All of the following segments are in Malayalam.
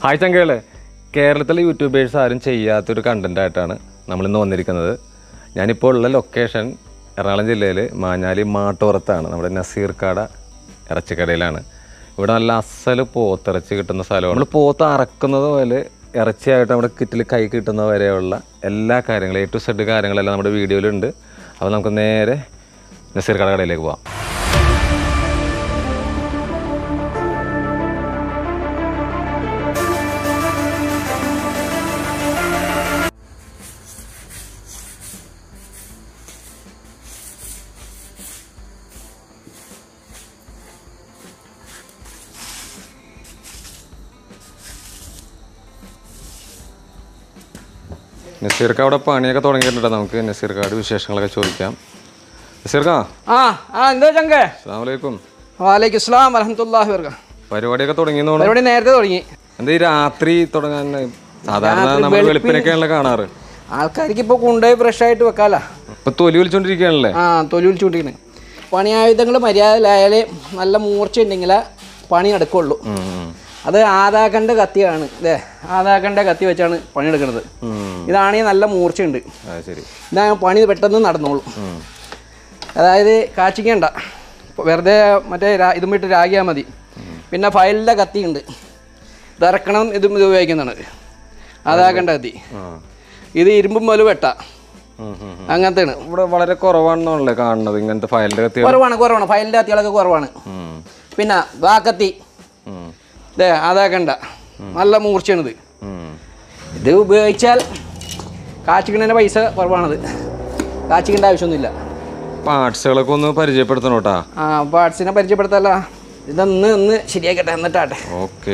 ഹായ് ചങ്കകളെ കേരളത്തിലെ യൂട്യൂബേഴ്സ് ആരും ചെയ്യാത്തൊരു കണ്ടന്റ് ആയിട്ടാണ് നമ്മൾ ഇന്ന് വന്നിരിക്കുന്നത് ഞാനിപ്പോൾ ഉള്ള ലൊക്കേഷൻ എറണാകുളം ജില്ലയിൽ മാഞ്ഞാലി മാട്ടുപുറത്താണ് നമ്മുടെ നസീർക്കാട ഇറച്ചിക്കടയിലാണ് ഇവിടെ നല്ല അസല് പോത്തിറച്ചി കിട്ടുന്ന സ്ഥലമാണ് നമ്മൾ പോത്ത് അറക്കുന്നത് പോലെ ഇറച്ചിയായിട്ട് നമ്മുടെ കിറ്റിൽ കൈ കിട്ടുന്ന വരെയുള്ള എല്ലാ കാര്യങ്ങളും എ ടു സെഡ് കാര്യങ്ങളെല്ലാം നമ്മുടെ വീഡിയോയിലുണ്ട് അപ്പോൾ നമുക്ക് നേരെ നസീർക്കാട കടയിലേക്ക് പോവാം നസീർക്ക് അവിടെ പണിയൊക്കെ തുടങ്ങിയിട്ടുണ്ട് നമുക്ക് നസീർക്കാട് വിശേഷങ്ങളൊക്കെ ചോദിക്കാം നസീർക്കാ ആ ആ എന്താ ചങ്കേ അസ്സാം വലൈക്കും വാലേക്കും ഇസ്ലാം വരഹമുല്ലാഹി വർക്ക പരിപാടിയൊക്കെ തുടങ്ങിയെന്ന് തോന്നുന്നു പരിപാടി നേരത്തെ തുടങ്ങി എന്താ ഈ രാത്രി തുടങ്ങാൻ സാധാരണ നമ്മൾ വെളുപ്പിനൊക്കെയാണല്ലോ കാണാറ് ആൾക്കാർക്ക് ഇപ്പോൾ കൊണ്ടുപോയി ഫ്രഷ് ആയിട്ട് വെക്കാലോ ഇപ്പൊ തൊലി വിളിച്ചോണ്ടിരിക്കുകയാണല്ലേ ആ തൊലി വിളിച്ചുകൊണ്ടിരിക്കണ് പണിയായുധങ്ങൾ മര്യാദയിലായാൽ നല്ല മൂർച്ച ഉണ്ടെങ്കിൽ പണി നടക്കുള്ളൂ ഉം, ഉം. അത് ആദാക്കൻ്റെ കത്തിയാണ് ഇതേ ആദാക്കൻ്റെ കത്തി വെച്ചാണ് പണിയെടുക്കുന്നത് ഉം. ഇതാണെങ്കിൽ നല്ല മൂർച്ചയുണ്ട് അത് ശരി ഇതാ പണി പെട്ടെന്ന് നടന്നോളും ഉം. അതായത് കാച്ചിക്കണ്ട വെറുതെ മറ്റേ രാ- ഇതും വിട്ട് രാഗിയാൽ മതി പിന്നെ ഫയലിൻ്റെ കത്തിയുണ്ട് ഇറക്കണം ഇതും ഇത് ഉപയോഗിക്കുന്നതാണ് അതാക്കേണ്ട കത്തി ആ. ഇത് ഇരുമ്പും മുതൽ വെട്ട ഉം, ഉം, ഉം. അങ്ങനത്തെയാണ് ഇവിടെ വളരെ കുറവാണെന്നാണല്ലേ കാണുന്നത് ഇങ്ങനത്തെ ഫയലിന്റെ കത്തി കുറവാണ് കുറവാണ് ഫയലിൻ്റെ കത്തികളൊക്കെ കുറവാണ് ഉം. പിന്നെ വാക്കത്തി ഉം. ഇതേ അതാക്കണ്ട നല്ല മൂർച്ചയാണിത് ഉം. ഇത് ഉപയോഗിച്ചാൽ കാച്ചിക്കണേൻ്റെ പൈസ കുറവാണത് കാച്ചിക്കേണ്ട ആവശ്യമൊന്നുമില്ല പാർട്സുകളൊക്കെ ഒന്ന് പരിചയപ്പെടുത്തണം കേട്ടാ ആ പാർട്സിനെ പരിചയപ്പെടുത്തല്ല ഇതൊന്ന് ഒന്ന് ശരിയാക്കട്ടെ എന്നിട്ടാട്ടെ ഓക്കെ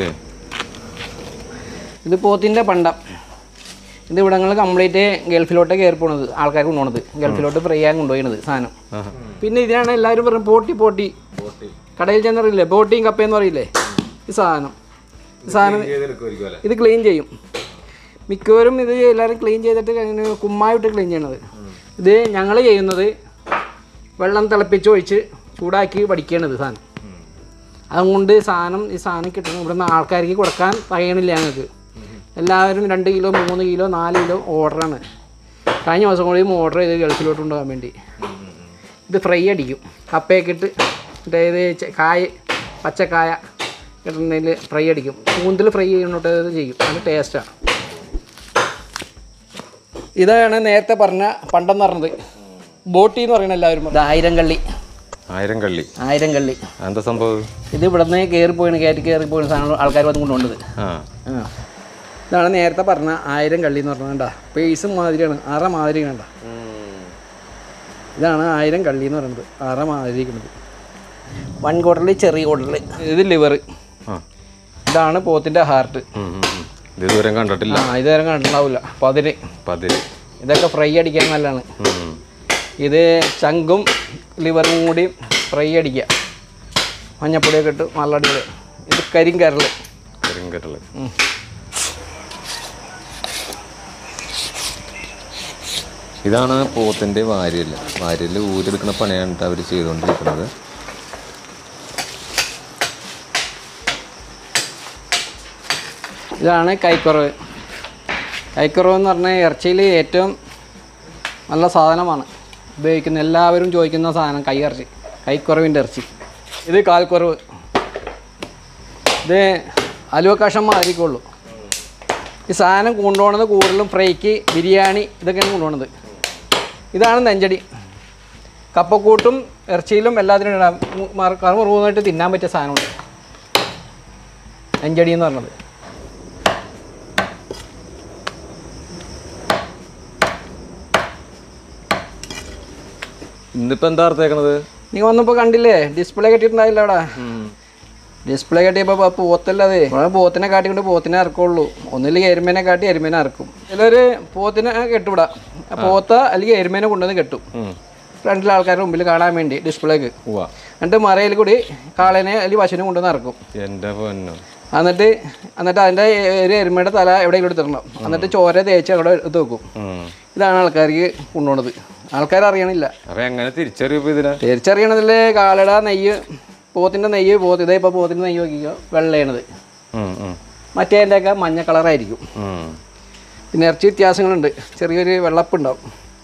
ഇത് പോത്തിൻ്റെ പണ്ടം ഇത് ഇവിടങ്ങൾ കംപ്ലീറ്റ് ഗൾഫിലോട്ട് കയറി പോണത് ആൾക്കാർ കൊണ്ടുപോണത് ഗൾഫിലോട്ട് ഫ്രീ ആയി കൊണ്ടുപോയത് സാധനം പിന്നെ ഇതിനാണ് എല്ലാവരും പറയുന്നത് പോട്ടി പോട്ടി കടയിൽ ചെന്നറിയില്ലേ പോട്ടിയും കപ്പയെന്ന് പറയില്ലേ ഈ സാധനം ഈ സാധനം ഇത് ക്ലീൻ ചെയ്യും മിക്കവരും ഇത് എല്ലാവരും ക്ലീൻ ചെയ്തിട്ട് അങ്ങനെ കുമ്മായിട്ട് ക്ലീൻ ചെയ്യണത് ഇത് ഞങ്ങൾ ചെയ്യുന്നത് വെള്ളം തിളപ്പിച്ച് ഒഴിച്ച് ചൂടാക്കി പഠിക്കണത് സാധനം അതുകൊണ്ട് സാധനം ഈ സാധനം കിട്ടുന്ന ഇവിടുന്ന് ആൾക്കാർക്ക് കൊടുക്കാൻ കഴിയണില്ല ഞങ്ങൾക്ക് എല്ലാവരും രണ്ട് കിലോ മൂന്ന് കിലോ നാല് കിലോ ഓർഡറാണ് കഴിഞ്ഞ ദിവസം കൂടി ഓർഡർ ചെയ്ത് ഗൾഫിലോട്ട് കൊണ്ടുപോകാൻ വേണ്ടി ഇത് ഫ്രൈ അടിക്കും കപ്പയൊക്കെ ഇട്ട് മറ്റേ ഇത് ചെ- കായ പച്ചക്കായ കിട്ടുന്നതിൽ ഫ്രൈ അടിക്കും കൂന്തൽ ഫ്രൈ ചെയ്യുന്നോട്ട് ഇത് ചെയ്യും നല്ല ടേസ്റ്റാണ് ഇതാണ് നേരത്തെ പറഞ്ഞ പണ്ടെന്ന് പറഞ്ഞത് ബോട്ടി എന്ന് പറയുന്നത് എല്ലാവരും ഇത് ആയിരം കള്ളി ആയിരം കള്ളി ആയിരം കള്ളി എന്താ സംഭവം ഇത് ഇവിടുന്ന് കയറി പോയിന് കയറ്റി കയറി പോയിന് സാധനം ആൾക്കാർ വന്ന് കൊണ്ടുപോകേണ്ടത് ആ ആ ഇതാണ് നേരത്തെ പറഞ്ഞ ആയിരം കള്ളി എന്ന് പറഞ്ഞത് കണ്ട പേസ് മാതിരിയാണ് അറ മാതിരി കണ്ട ഇതാണ് ആയിരം കള്ളി എന്ന് പറയുന്നത് അറ മാതിരി ഇരിക്കുന്നത് വൺ ക്വാർട്ടറിൽ ചെറിയ ക്വാർട്ടറിൽ ഇത് ലിവർ ആ ഇതാണ് പോത്തിൻ്റെ ഹാർട്ട് ഉം, ഉം, ഉം. ഇത് ഇതുവരെ കണ്ടിട്ടില്ല ആ ഇതുവരെ കണ്ടിട്ടുണ്ടാവില്ല പതിന് പതിര് ഇതൊക്കെ ഫ്രൈ അടിക്കാൻ നല്ലതാണ് ഉം. ഇത് ചങ്കും ലിവറും കൂടി ഫ്രൈ അടിക്കുക മഞ്ഞപ്പൊടിയൊക്കെ ഇട്ട് നല്ല അടിപൊളി ഇത് കരിങ്കരൽ കരിങ്കട്ടല് ഇതാണ് പോത്തിന്റെ വാര്യല് വാര്യല് ഊരെടുക്കുന്ന പണിയാണ് അവർ ചെയ്തുകൊണ്ടിരിക്കുന്നത് ഇതാണ് കൈക്കുറവ് കൈക്കുറവ് എന്ന് പറഞ്ഞാൽ ഇറച്ചിയിൽ ഏറ്റവും നല്ല സാധനമാണ് ഉപയോഗിക്കുന്ന എല്ലാവരും ചോദിക്കുന്ന സാധനം കൈ ഇറച്ചി കൈക്കുറവിൻ്റെ ഇറച്ചി ഇത് കാൽക്കുറവ് ഇത് അലുവ കഷം മാതിരിക്കുള്ളൂ ഈ സാധനം കൊണ്ടുപോകുന്നത് കൂടുതലും ഫ്രൈക്ക് ബിരിയാണി ഇതൊക്കെയാണ് കൊണ്ടുപോകുന്നത് ഇതാണ് നെഞ്ചടി കപ്പക്കൂട്ടും ഇറച്ചിയിലും എല്ലാത്തിനും ഇടാം കറുമുറുമായിട്ട് തിന്നാൻ പറ്റിയ സാധനമുണ്ട് നെഞ്ചടി എന്ന് പറഞ്ഞത് ഇന്നിപ്പോ എന്താ അർത്ഥേക്കണത് നീ വന്നപ്പോൾ കണ്ടില്ലേ ഡിസ്പ്ലേ കെട്ടിയിട്ടുണ്ടായില്ല അവിടെ ഡിസ്പ്ലേ കെട്ടിയപ്പോൾ പോത്തല്ല അത് ഇവിടെ പോത്തിനെ കാട്ടിക്കൊണ്ട് പോത്തിനെ ഇറക്കുള്ളൂ ഒന്നില്ലെങ്കിൽ എരുമേനെ കാട്ടി എരുമേനെ ഇറക്കും ചിലര് പോത്തിനെ കെട്ടുവിടാം പോത്ത അല്ലെങ്കിൽ എരുമേനെ കൊണ്ടുവന്ന് കെട്ടും ഫ്രണ്ടിലെ ആൾക്കാരുടെ മുമ്പിൽ കാണാൻ വേണ്ടി ഡിസ്പ്ലേക്ക് ഉവ്വ എന്നിട്ട് മറയിൽ കൂടി കാളേനെ അല്ലെങ്കിൽ പശുവിനെ കൊണ്ടുവന്ന് ഇറക്കും എന്റെ പൊന്നോ എന്നിട്ട് എന്നിട്ട് അതിൻ്റെ ഒരു എരുമയുടെ തല എവിടെയെങ്കിലും എടുത്തിടണം എന്നിട്ട് ചോര തേച്ച് അവിടെ എടുത്ത് വെക്കും ഉം. ഇതാണ് ആൾക്കാർക്ക് കൊണ്ടുപോണത് ആൾക്കാർ അറിയണില്ല അപ്പൊ എങ്ങനെ തിരിച്ചറിയപ്പോ ഇതിനെ തിരിച്ചറിയണതില് കാളട നെയ്യ് പോത്തിൻ്റെ നെയ്യ് പോത്ത് ഇതേ ഇപ്പോൾ പോത്തിൻ്റെ നെയ്യ് നോക്കിക്കോ വെള്ളയാണത് ഉം, ഉം. മറ്റേതിൻ്റെയൊക്കെ മഞ്ഞ കളറായിരിക്കും ഉം. പിന്നെ ഇറച്ചി വ്യത്യാസങ്ങളുണ്ട് ചെറിയൊരു വെള്ളപ്പുണ്ടാവും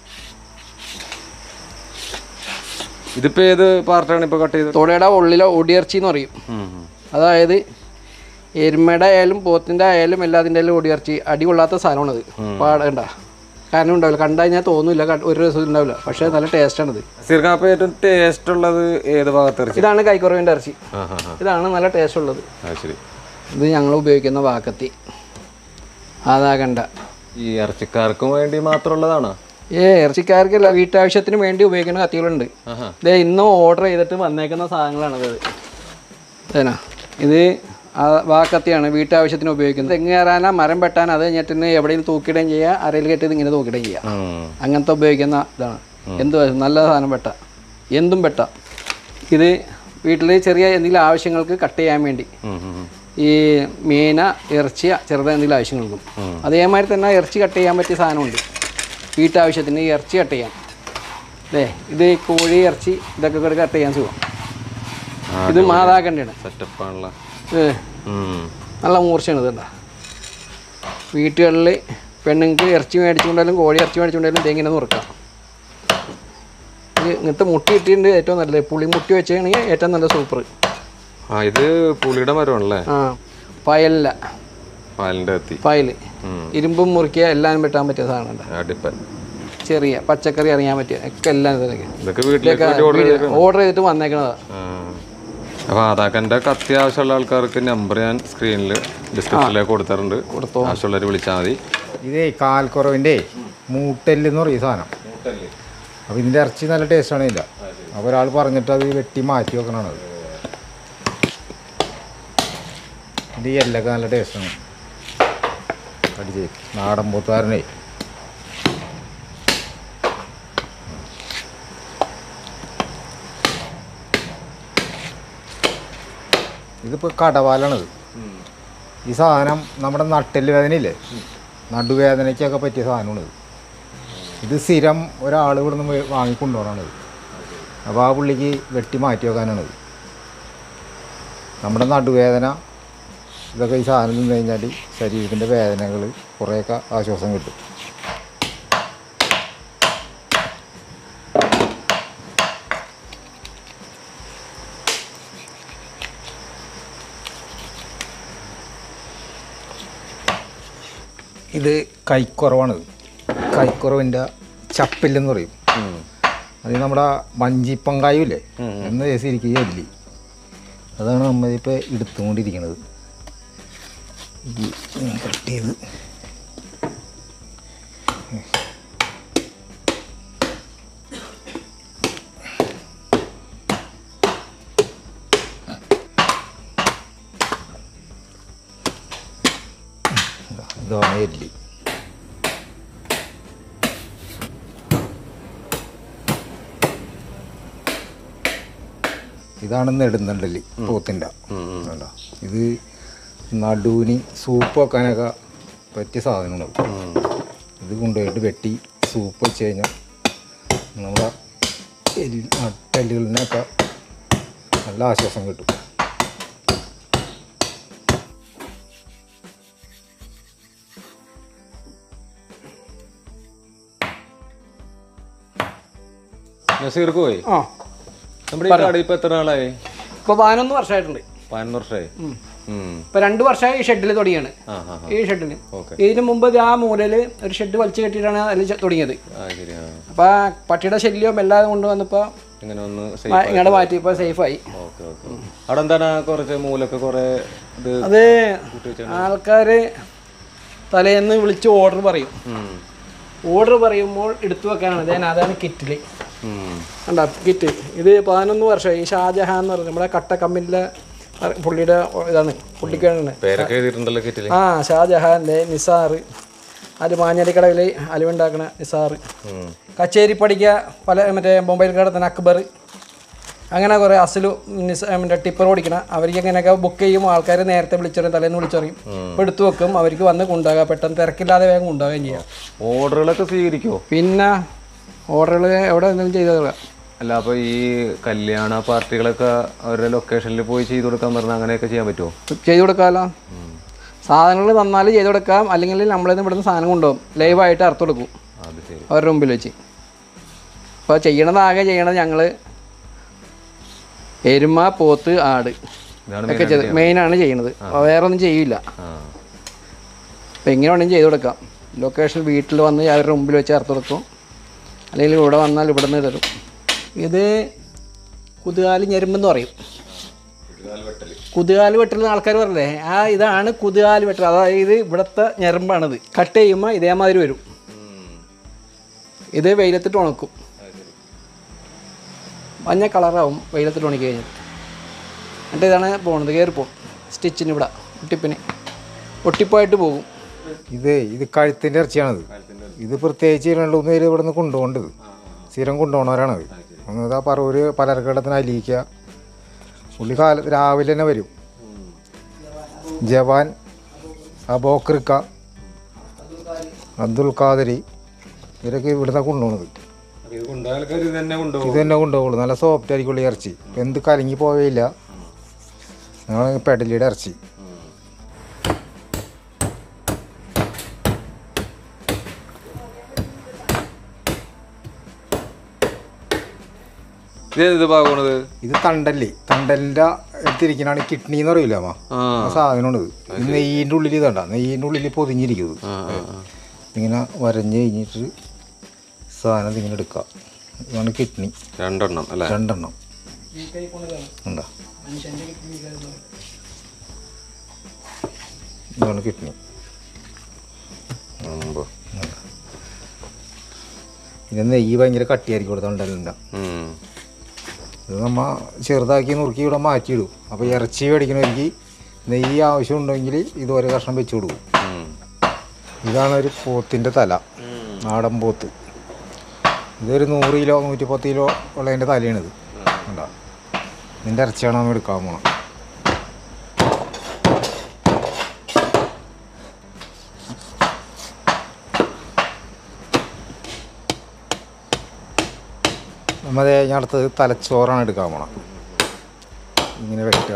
ഇതിപ്പോ ഏത് പാർട്ടാണ് ഇപ്പൊ കട്ട് ചെയ്തത് തോടയുടെ ഉള്ളിലെ ഒടിയിറച്ചി എന്ന് പറയും ഉം, ഉം. അതായത് എരുമയുടെ ആയാലും പോത്തിൻ്റെ ആയാലും എല്ലാത്തിൻ്റെ ആയാലും ഒടിയിറച്ചി അടി കൊള്ളാത്ത സാധനമാണത് പാടണ്ട കാരണം ഉണ്ടാവില്ല കണ്ടു കഴിഞ്ഞാൽ തോന്നില്ല ഒരു രസം ഉണ്ടാവില്ല പക്ഷേ നല്ല ടേസ്റ്റാണിത് നസീർക്ക് അപ്പൊ ഏറ്റവും ടേസ്റ്റ് ഉള്ളത് ഏത് ഭാഗത്ത് ഇറച്ചി ഇതാണ് കൈക്കുറവിൻ്റെ ഇറച്ചി ആ ഹാ ഹാ ഇതാണ് നല്ല ടേസ്റ്റ് ഉള്ളത് ആ ശരി ഇത് ഞങ്ങൾ ഉപയോഗിക്കുന്ന വാക്കത്തി അതാ കണ്ട ഈ ഇറച്ചിക്കാർക്കും വേണ്ടി മാത്രമുള്ളതാണോ ഏ ഇറച്ചിക്കാർക്കല്ല വീട്ടാവശ്യത്തിന് വേണ്ടി ഉപയോഗിക്കുന്ന കത്തികളുണ്ട് ആഹാ ഇതേ ഇന്ന് ഓർഡർ ചെയ്തിട്ട് വന്നേക്കുന്ന സാധനങ്ങളാണിത് ഇതേനാ ഇത് ആ വാക്കത്തിയാണ് വീട്ടാവശ്യത്തിന് ഉപയോഗിക്കുന്നത് തെങ്ങ് കയറാനാ മരം വെട്ടാൻ അത് കഴിഞ്ഞിട്ട് എവിടെയും തൂക്കിയിടുകയും ചെയ്യുക അരയിൽ കെട്ടിയത് ഇങ്ങനെ തൂക്കിയിടുകയും ചെയ്യാം ഉം. അങ്ങനത്തെ ഉപയോഗിക്കുന്ന ഇതാണ് എന്ത് നല്ല സാധനം വെട്ട എന്തും വെട്ട ഇത് വീട്ടിൽ ചെറിയ എന്തെങ്കിലും ആവശ്യങ്ങൾക്ക് കട്ട് ചെയ്യാൻ വേണ്ടി ഉം, ഉം, ഉം. ഈ മീന ഇറച്ചി ചെറുത് എന്തെങ്കിലും ആവശ്യങ്ങൾക്കും അതേമാതിരി തന്നെ ഇറച്ചി കട്ട് ചെയ്യാൻ പറ്റിയ സാധനമുണ്ട് വീട്ടാവശ്യത്തിന് ഈ ഇറച്ചി കട്ട് ചെയ്യാൻ അല്ലേ ഇത് കോഴി ഇറച്ചി ഇതൊക്കെ കൂടെ കട്ട് ചെയ്യാൻ സുഖം ഇത് മാതാക്കണ്ടിയാണ് സെറ്റപ്പ് ആണല്ലോ ഇത് ഉം. നല്ല മൂർച്ചയാണ് ഇതുണ്ട വീട്ടുകളിൽ പെണ്ണുങ്ങൾക്ക് ഇറച്ചി മേടിച്ചുകൊണ്ടാലും കോഴി ഇറച്ചി മേടിച്ചുകൊണ്ടാലും ഇതെങ്ങനെ നുറുക്കാം ഇത് ഇങ്ങനത്തെ മുട്ടി ഇട്ടിട്ടുണ്ട് ഏറ്റവും നല്ലത് പുളി മുട്ടി വെച്ചാണെങ്കിൽ ഏറ്റവും നല്ല സൂപ്പർ ആ ഇത് പുളിയുടെ മരമാണല്ലേ ആ പയലില്ല പാലിന്റെ എത്തി പയല് ഉം. ഇരുമ്പും മുറിക്കുക എല്ലാം വെട്ടാൻ പറ്റിയ സാധനമുണ്ട് അടിപ്പൻ ചെറിയ പച്ചക്കറി അറിയാൻ പറ്റിയ ഒക്കെ എല്ലാം ഇതിലൊക്കെ ഇതൊക്കെ വീട്ടിലേക്ക് വേണ്ടി ഓർഡർ ചെയ്ത് ഓർഡർ ചെയ്തിട്ട് വന്നേക്കണതാ അപ്പൊ അതാക്കൻ്റെ ഒക്കെ ആവശ്യമുള്ള ആൾക്കാർക്ക് നമ്പർ ഞാൻ സ്ക്രീനിൽ ഡിസ്ക്രിപ്ഷനിലേക്ക് കൊടുത്തിട്ടുണ്ട് ആവശ്യമുള്ളവർ വിളിച്ചാൽ മതി ഇതേ കാൽക്കുറവിൻ്റെ മൂട്ടെല്ല് എന്ന് പറയും ഈ സാധനം അപ്പോൾ ഇതിൻ്റെ ഇറച്ചി നല്ല ടേസ്റ്റാണ് ഇല്ല അപ്പോൾ ഒരാൾ പറഞ്ഞിട്ട് അത് വെട്ടി മാറ്റി വെക്കണത് ഇതിൻ്റെ ഈ എല്ലൊക്കെ നല്ല ടേസ്റ്റാണ് അടിച്ച് നാടൻ പോത്തുകാരനെ ഇതിപ്പോൾ കടവാലാണിത് ഈ സാധനം നമ്മുടെ നട്ടെല്ല് വേദനയില്ലേ നടുവേദനയ്ക്കൊക്കെ പറ്റിയ സാധനമാണിത് ഇത് സ്ഥിരം ഒരാൾ ഇവിടെ നിന്ന് വാങ്ങിക്കൊണ്ടുപോകണത് അപ്പോൾ ആ പുള്ളിക്ക് വെട്ടി മാറ്റി വെക്കാനാണിത് നമ്മുടെ നടുവേദന ഇതൊക്കെ ഈ സാധനം തിന്നു കഴിഞ്ഞാൽ ശരീരത്തിൻ്റെ വേദനകൾ കുറേയൊക്കെ ആശ്വാസം കിട്ടും ഇത് കൈക്കുറവാണിത് കൈക്കുറവിൻ്റെ ചപ്പില്ലെന്ന് പറയും അത് നമ്മുടെ വഞ്ചിപ്പങ്കായുമില്ലേ എന്ന് ചേച്ചിരിക്കുക എല്ലി അതാണ് നമ്മളിപ്പോൾ എടുത്തുകൊണ്ടിരിക്കുന്നത് ഈ കട്ട് ചെയ്ത് ഇതാണ് എല്ലി ഇതാണ് നെടുന്തണ്ടല് പോത്തിൻ്റെ കണ്ടോ ഇത് നടുവിന് സൂപ്പ് വെക്കാനൊക്കെ പറ്റിയ സാധനമാണ് ഇത് കൊണ്ടുപോയിട്ട് വെട്ടി സൂപ്പ് വെച്ച് കഴിഞ്ഞാൽ നമ്മുടെ എല്ല് നട്ടെല്ലുകളിനൊക്കെ നല്ല ആശ്വാസം കിട്ടും നസീർക്ക് പോയി ആ നമ്മുടെ ഈ കട ഇപ്പൊ എത്ര നാളായി ഇപ്പോൾ പതിനൊന്ന് വർഷമായിട്ടുണ്ട് പതിനൊന്ന് വർഷമായി ഉം. ഇപ്പോൾ രണ്ട് വർഷമായി ഈ ഷെഡിൽ തുടങ്ങിയാണ് ആ ആ ഈ ഷെഡിന് ഓക്കെ ഇതിന് മുമ്പ് ഇത് ആ മൂലയിൽ ഒരു ഷെഡ് വലിച്ചു കെട്ടിയിട്ടാണ് അതിൽ ചെ- തുടങ്ങിയത് ആ ശരി ആ അപ്പോൾ ആ പട്ടിയുടെ ശല്യം എല്ലാം കൊണ്ടുവന്നപ്പോൾ ഇങ്ങനെ ഒന്ന് ഇങ്ങോട്ട് മാറ്റി ഇപ്പോൾ സേഫായി ഓക്കെ ഓക്കെ അവിടെ എന്താണ് കുറച്ച് മൂലൊക്കെ കുറെ ഇത് അത് ആൾക്കാർ തലേന്ന് വിളിച്ച് ഓർഡർ പറയും ഉം. ഓർഡർ പറയുമ്പോൾ എടുത്തു വെക്കാനാണ് ഞാൻ അതാണ് കിറ്റിൽ ഉം. കണ്ട കിറ്റ് ഇത് പതിനൊന്ന് വർഷമായി ഈ ഷാജഹാൻ എന്ന് പറയുന്നത് നമ്മുടെ കട്ട കമ്പനിയിലെ പുള്ളിയുടെ ഇതാണ് പുള്ളിക്കാണ് പേരൊക്കെ എഴുതിയിട്ടുണ്ടല്ലോ കിറ്റില് ആ ഷാജഹാൻ്റെ നിസാർ അത് മാഞ്ഞാലിക്കടവിൽ അലുവുണ്ടാക്കണ നിസാർ ഉം. കച്ചേരി പഠിക്ക പല മറ്റേ മൊബൈൽ കടത്തിന് അക്ബർ അങ്ങനെ കുറേ അസലു നിസ മറ്റേ ടിപ്പർ ഓടിക്കണ അവർക്ക് അങ്ങനെയൊക്കെ ബുക്ക് ചെയ്യും ആൾക്കാർ നേരത്തെ വിളിച്ചറിയും തലേന്ന് വിളിച്ചറിയും ഇപ്പോൾ എടുത്തു വെക്കും അവർക്ക് വന്ന് കൊണ്ടുപോകാം പെട്ടെന്ന് തിരക്കില്ലാതെ വേഗം കൊണ്ടുപോവുകയും ചെയ്യാം ഓർഡറുകളൊക്കെ സ്വീകരിക്കോ പിന്നെ ഓർഡറുകൾ എവിടെ എന്തെങ്കിലും ചെയ്തു തരാം അല്ല അപ്പൊ ഈ കല്യാണ പാർട്ടികളൊക്കെ അവരുടെ ലൊക്കേഷനിൽ പോയി ചെയ്തു കൊടുക്കാൻ പറഞ്ഞാൽ അങ്ങനെയൊക്കെ ചെയ്യാൻ പറ്റുമോ ചെയ്തു കൊടുക്കാമല്ലോ സാധനങ്ങൾ തന്നാൽ ചെയ്ത് കൊടുക്കാം അല്ലെങ്കിൽ നമ്മളിന്ന് ഇവിടുന്ന് സാധനം കൊണ്ടുപോകും ലൈവായിട്ട് അറുത്ത് കൊടുക്കും അത് ശരി അവരുടെ മുമ്പിൽ വെച്ച് അപ്പോൾ ചെയ്യണതാകെ ചെയ്യണത് ഞങ്ങൾ എരുമ പോത്ത് ആട് ഇതാണ് ഒക്കെ ചെയ്ത് മെയിനാണ് ചെയ്യണത് അപ്പോൾ വേറെ ഒന്നും ചെയ്യില്ല ആ അപ്പോൾ എങ്ങനെ വേണമെങ്കിലും ചെയ്ത് കൊടുക്കാം ലൊക്കേഷൻ വീട്ടിൽ വന്ന് അവരുടെ മുമ്പിൽ വെച്ച് അറുത്ത് കൊടുക്കും അല്ലെങ്കിൽ ഇവിടെ വന്നാൽ ഇവിടെ നിന്ന് തരും ഇത് കുതുകാലി ഞെരുമ്പെന്ന് പറയും കുതുകാല് വെട്ടൽ ആൾക്കാർ പറഞ്ഞില്ലേ ആ ഇതാണ് കുതുകാല് വെട്ടൽ അതായത് ഇവിടുത്തെ ഞെരമ്പാണിത് കട്ട് ചെയ്യുമ്പോൾ ഇതേമാതിരി വരും ഇത് വെയിലത്തിട്ട് ഉണക്കും മഞ്ഞ കളറാവും വെയിലത്തിട്ട് ഉണക്കി കഴിഞ്ഞാൽ എന്നിട്ട് ഇതാണ് പോണത് കയറി പോകും സ്റ്റിച്ചിന് ഇവിടെ ഒട്ടിപ്പിന് ഒട്ടിപ്പായിട്ട് പോകും ഇത് ഇത് കഴുത്തിൻ്റെ ഇറച്ചിയാണത് ഇത് പ്രത്യേകിച്ച് രണ്ടു മൂന്ന് പേര് ഇവിടെ നിന്ന് കൊണ്ടുപോകേണ്ടത് സ്ഥിരം കൊണ്ടുപോകണവരാണത് ഒന്നത് ആ പറവൂര് പലർക്കടത്തിന് അലിയിക്കുക പുള്ളി കാല രാവിലെ തന്നെ വരും ജവാൻ അബോക്രിക്ക അബ്ദുൽ ഖാദരി ഇവരൊക്കെ ഇവിടുന്ന് കൊണ്ടുപോകുന്നത് ഇത് കൊണ്ടുപോയ ആൾക്കാർ ഇത് തന്നെ കൊണ്ടുപോകും ഇത് തന്നെ കൊണ്ടുപോകുള്ളൂ നല്ല സോഫ്റ്റ് ആയിരിക്കുള്ളൂ ഈ ഇറച്ചി എന്ത് കലങ്ങി പോവേയില്ല ഞങ്ങൾ പെടലിയുടെ ഇറച്ചി ഇത് ഏത് ഭാഗമാണത് ഇത് തണ്ടല്ലേ തണ്ടലിൻ്റെ എടുത്തിരിക്കണാണ് കിഡ്നി എന്ന് പറയില്ല അമ്മ ആ ആ സാധനമാണ് ഇത് ഇത് നെയ്യിൻ്റെ ഉള്ളിൽ ഇതണ്ട നെയ്യിൻ്റെ ഉള്ളിൽ പൊതിഞ്ഞിരിക്കുന്നത് ആ ആ ആ. ഇങ്ങനെ വരഞ്ഞ് കഴിഞ്ഞിട്ട് സാധനം ഇതിങ്ങനെ എടുക്കുക ഇതാണ് കിഡ്നി രണ്ടെണ്ണം അല്ലേ രണ്ടെണ്ണം ഉണ്ടോ ഇതാണ് കിഡ്നി അമ്പോ. ഇത് നെയ്യ് ഭയങ്കര കട്ടിയായിരിക്കും ഇവിടെ തണ്ടലിൻ്റെ ഉം. ഇത് നമ്മ ചെറുതാക്കി നുറുക്കി ഇവിടെ മാറ്റിയിടും അപ്പോൾ ഇറച്ചി മേടിക്കണമെങ്കിൽ നെയ്യ് ആവശ്യമുണ്ടെങ്കിൽ ഇത് ഒരു കഷ്ണം വെച്ച് കൊടുക്കും ഉം. ഇതാണ് ഒരു പോത്തിൻ്റെ തല നാടൻ പോത്ത് ഇതൊരു നൂറ് കിലോ നൂറ്റി പത്ത് കിലോ ഉള്ളതിൻ്റെ തലയാണിത് ഉണ്ടോ ഇതിൻ്റെ ഇറച്ചിയാണ് നമ്മൾ എടുക്കാൻ പോണം നമ്മൾ കഴിഞ്ഞ അടുത്തത് തലച്ചോറാണ് എടുക്കാൻ പോണം ഇങ്ങനെ വെക്കുക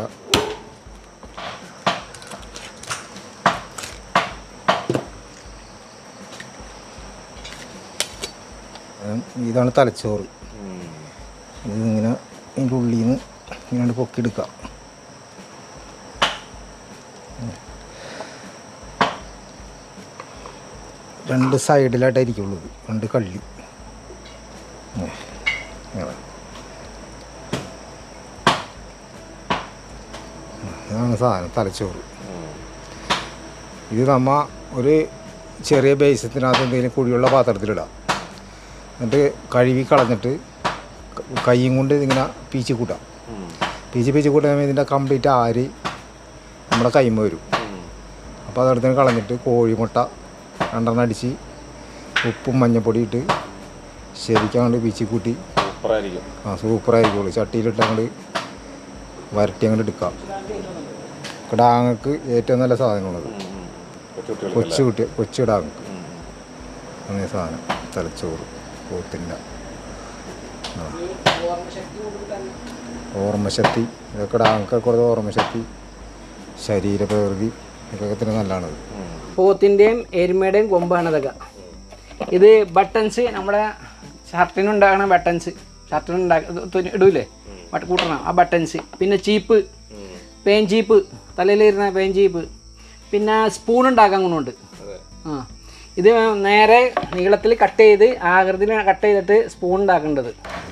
ഉം, ഇതാണ് തലച്ചോറ് ഇതിങ്ങനെ ഇതിൻ്റെ ഉള്ളിൽ നിന്ന് ഇങ്ങനെ പൊക്കിയെടുക്കാം രണ്ട് സൈഡിലായിട്ടായിരിക്കുള്ളൂ ഇത് രണ്ട് കള്ളി ഉം, ഇങ്ങനെ. ഉം, ഇതാണ് സാധനം തലച്ചോറ് ഇത് നമ്മ ഒരു ചെറിയ ബേസത്തിനകത്ത് എന്തെങ്കിലും കുഴിയുള്ള പാത്രത്തിലിടാം എന്നിട്ട് കഴുകി കളഞ്ഞിട്ട് ക- കൈയും കൊണ്ട് ഇതിങ്ങനെ പീച്ചി കൂട്ടാം പീച്ചി പീച്ചി കൂട്ടാൻ ഇതിൻ്റെ കംപ്ലീറ്റ് ആര് നമ്മുടെ കൈമ വരും അപ്പോൾ അതെടുത്ത് കളഞ്ഞിട്ട് കോഴിമുട്ട രണ്ടെണ്ണം അടിച്ച് ഉപ്പും മഞ്ഞപ്പൊടി ഇട്ട് ശരിക്കും അങ്ങോട്ട് പീച്ചി കൂട്ടി സൂപ്പറായിരിക്കും ആ സൂപ്പറായിരിക്കുള്ളൂ ചട്ടിയിലിട്ട് അങ്ങോട്ട് വരട്ടി അങ്ങോട്ട് എടുക്കാം കിടാങ്ങൾക്ക് ഏറ്റവും നല്ല സാധനമുള്ളത് കൊച്ചു കുട്ടി കൊച്ചു കിടാങ്ങൾക്ക് അങ്ങനെ സാധനം തലച്ചോറ് പോത്തിൻ്റെ ഓർമ്മശക്തി ഇതൊക്കെ കിടാങ്ങൾക്ക് കുറച്ച് ഓർമ്മശക്തി ശരീരപ്രകൃതി ഇതൊക്കെ തന്നെ നല്ലതാണത് പോത്തിൻ്റെയും എരുമയുടെയും കൊമ്പാണ് ഇതൊക്കെ ഇത് ബട്ടൺസ് നമ്മുടെ ഷർട്ടിനുണ്ടാകണ ബട്ടൺസ് ഷർട്ടിനുണ്ടാക്ക ഇടൂലേ ബട്ട് കൂട്ടണം ആ ബട്ടൺസ് പിന്നെ ചീപ്പ് പെയിൻ ചീപ്പ് തലയിലിരുന്ന പെയിൻ ചീപ്പ് പിന്നെ സ്പൂൺ ഉണ്ടാക്കാൻ കൊണ്ടുണ്ട് ആ ഇത് നേരെ നീളത്തിൽ കട്ട് ചെയ്ത് ആകൃതിയിൽ കട്ട് ചെയ്തിട്ട് സ്പൂൺ ഉണ്ടാക്കേണ്ടത്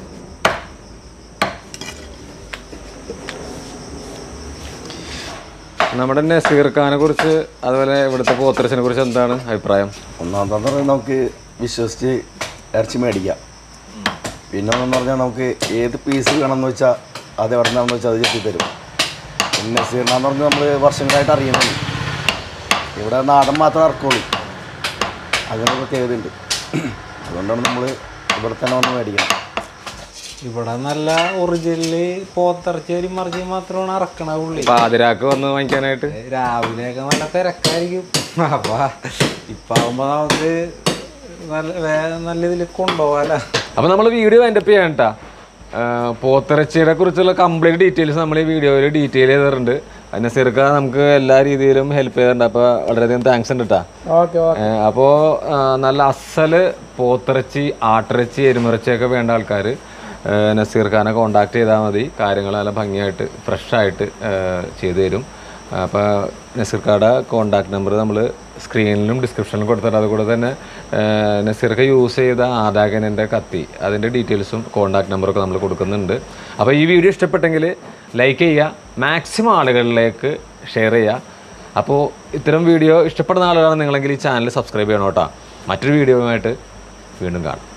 നമ്മുടെ നസീർ ഖാനെ കുറിച്ച് അതുപോലെ ഇവിടുത്തെ പോത്തരസിനെ കുറിച്ച് എന്താണ് അഭിപ്രായം ഒന്നാമതെന്ന് പറഞ്ഞാൽ നമുക്ക് വിശ്വസിച്ച് ഇറച്ചി മേടിക്കാം പിന്നെ ഒന്നെന്ന് പറഞ്ഞാൽ നമുക്ക് ഏത് പീസ് വേണമെന്ന് വെച്ചാൽ അത് എവിടെ നിന്നാണെന്ന് വെച്ചാൽ അത് ചെത്തി തരും പിന്നെ നസീറിനാന്ന് പറഞ്ഞാൽ നമ്മൾ വർഷങ്ങളായിട്ട് അറിയുന്നുണ്ട് ഇവിടെ നാടൻ മാത്രമേ ഇറക്കുള്ളൂ അങ്ങനെ ഒരു പ്രത്യേകതയുണ്ട് അതുകൊണ്ടാണ് നമ്മൾ ഇവിടെ തന്നെ വന്ന് മേടിക്കണം ഇവിടെ നല്ല ഒറിജിനല് പോത്തിറച്ചി മറിച്ച് മാത്രമാണ് ഇറക്കണ പുള്ളി പാതിരാക്ക് വന്ന് വാങ്ങിക്കാനായിട്ട് രാവിലെയൊക്കെ നല്ല തിരക്കായിരിക്കും അപ്പൊ ഇപ്പൊ ആവുമ്പോ നമുക്ക് നല്ല വേ- നല്ല ഇതിൽ കൊണ്ടുപോകാലോ അപ്പോൾ നമ്മൾ വീഡിയോ വൈൻഡപ്പ് ചെയ്യാൻ കേട്ടാ പോത്തിറച്ചിയുടെ കുറിച്ചുള്ള കംപ്ലീറ്റ് ഡീറ്റെയിൽസ് നമ്മൾ ഈ വീഡിയോയിൽ ഡീറ്റെയിൽ ചെയ്തിട്ടുണ്ട് നസീർക്ക നമുക്ക് എല്ലാ രീതിയിലും ഹെൽപ്പ് ചെയ്തിട്ടുണ്ട് അപ്പോൾ വളരെയധികം താങ്ക്സ് ഉണ്ട് കേട്ടോ ഓക്കെ ഓക്കെ അപ്പോൾ നല്ല അസല് പോത്തിറച്ചി ആട്ടിറച്ചി എരുമിറച്ചിയൊക്കെ വേണ്ട ആൾക്കാർ നസീർ ഖാനെ കോണ്ടാക്ട് ചെയ്താൽ മതി കാര്യങ്ങൾ നല്ല ഭംഗിയായിട്ട് ഫ്രഷായിട്ട് ചെയ്തു തരും അപ്പോൾ നസീർ ഖായുടെ കോണ്ടാക്ട് നമ്പർ നമ്മൾ സ്ക്രീനിലും ഡിസ്ക്രിപ്ഷനിലും കൊടുത്തിട്ട് അതുകൂടെ തന്നെ ഏഹ്, നസീർക്ക് യൂസ് ചെയ്ത ആദാഗനൻ്റെ കത്തി അതിൻ്റെ ഡീറ്റെയിൽസും കോണ്ടാക്ട് നമ്പറൊക്കെ നമ്മൾ കൊടുക്കുന്നുണ്ട് അപ്പോൾ ഈ വീഡിയോ ഇഷ്ടപ്പെട്ടെങ്കിൽ ലൈക്ക് ചെയ്യുക മാക്സിമം ആളുകളിലേക്ക് ഷെയർ ചെയ്യുക അപ്പോൾ ഇത്തരം വീഡിയോ ഇഷ്ടപ്പെടുന്ന ആളുകളാണ് നിങ്ങളെങ്കിൽ ഈ ചാനൽ സബ്സ്ക്രൈബ് ചെയ്യണം കേട്ടോ മറ്റൊരു വീഡിയോയുമായിട്ട് വീണ്ടും കാണാം